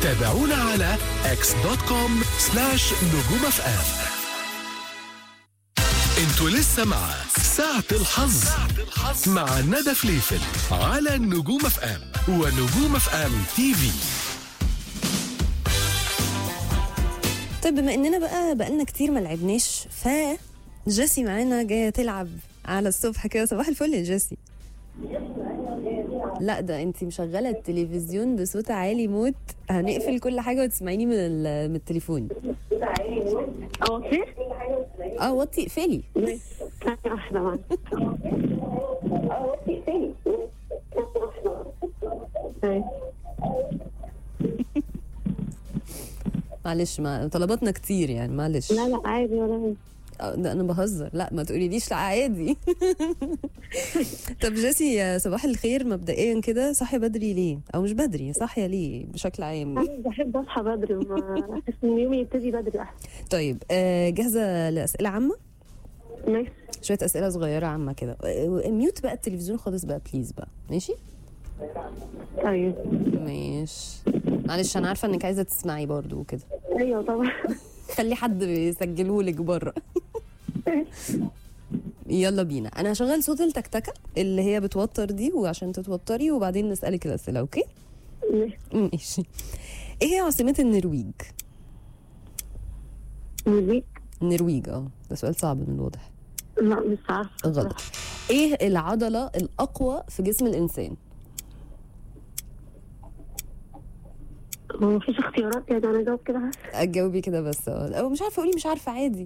تابعونا على اكس دوت كوم سلاش نجوم اف ام انتوا لسه مع ساعة الحظ مع ندى فليفل على نجوم اف ام ونجوم اف ام تي في طيب بما اننا بقى بقالنا كتير ما لعبناش ف جيسي معانا جايه تلعب على الصبح كده صباح الفل يا جيسي لا ده انت مشغله التلفزيون بصوت عالي موت هنقفل كل حاجه وتسمعيني من ال- من التليفون اه في اه وطي اقفلي ماشي ثانية واحدة معلش ماشي. معلش ما طلباتنا كتير يعني معلش لا لا عادي ولا يهمك. آه، ده انا بهزر لا ما تقوليليش لا عادي طب جيسي يا صباح الخير مبدئيا كده صاحيه بدري ليه او مش بدري صاحيه ليه بشكل عام انا بحب اصحى بدري وما احس ان يومي يبتدي بدري احسن طيب آه، جاهزه لاسئله عامه ماشي شويه اسئله صغيره عامه كده آه، ميوت بقى التلفزيون خالص بقى بليز بقى ماشي طيب ماشي معلش انا عارفه انك عايزه تسمعي برضو وكده ايوه طبعا خلي حد يسجله لك بره يلا بينا انا هشغل صوت التكتكه اللي هي بتوتر دي وعشان تتوتري وبعدين نسالك الاسئله اوكي ماشي ماشي ايه هي عاصمه النرويج ميوزيك النرويج اه ده سؤال صعب من الواضح لا مش عارفة غلط ايه العضله الاقوى في جسم الانسان هو مفيش اختيارات يعني انا اجاوب كده بس اجاوبي كده بس اه أو مش عارفه قولي مش عارفه عادي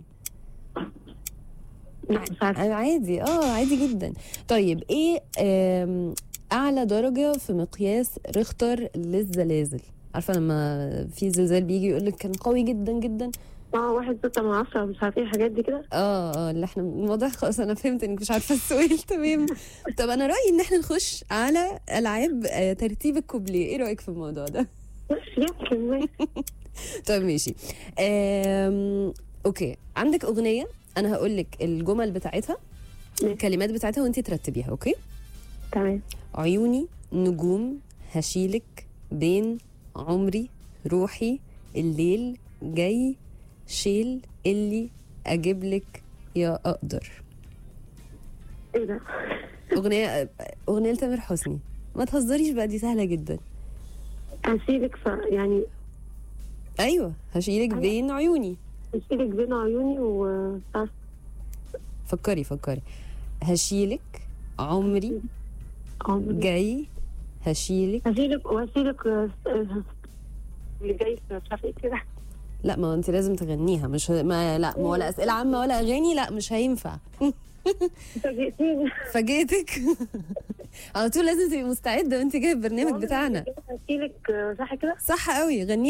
لا مش عارفة أيوة عادي اه عادي جدا طيب ايه آم، اعلى درجه في مقياس ريختر للزلازل عارفه لما في زلزال بيجي يقول لك كان قوي جدا جدا اه واحد ستة من عشرة مش عارفة ايه الحاجات دي كده اه اه اللي احنا واضح خلاص انا فهمت انك مش عارفه السؤال تمام طب انا رايي ان احنا نخش على العاب آه، ترتيب الكوبليه ايه رايك في الموضوع ده يمكن ماشي طيب ماشي آم، اوكي عندك اغنيه انا هقول لك الجمل بتاعتها ماشي. الكلمات بتاعتها وانت ترتبيها اوكي تمام عيوني نجوم هشيلك بين عمري روحي الليل جاي شيل اللي اجيب لك يا اقدر ايه ده اغنيه اغنيه لتامر حسني ما تهزريش بقى دي سهله جدا هسيبك ف... يعني ايوه هشيلك بين عيوني هسيبك بين عيوني و بس فكري فكري هشيلك عمري عمري. جاي هشيلك هسيبك وهسيبك آه، آه، اللي جاي مش عارفة ايه كده لا ما انت لازم تغنيها مش ه- ما لا ما ولا اسئله عامه ولا اغاني لا مش هينفع فاجئتيني فاجئتك على طول لازم تبقي مستعده وانت جايه البرنامج بتاعنا هسيبك آه، صح كده صح قوي غني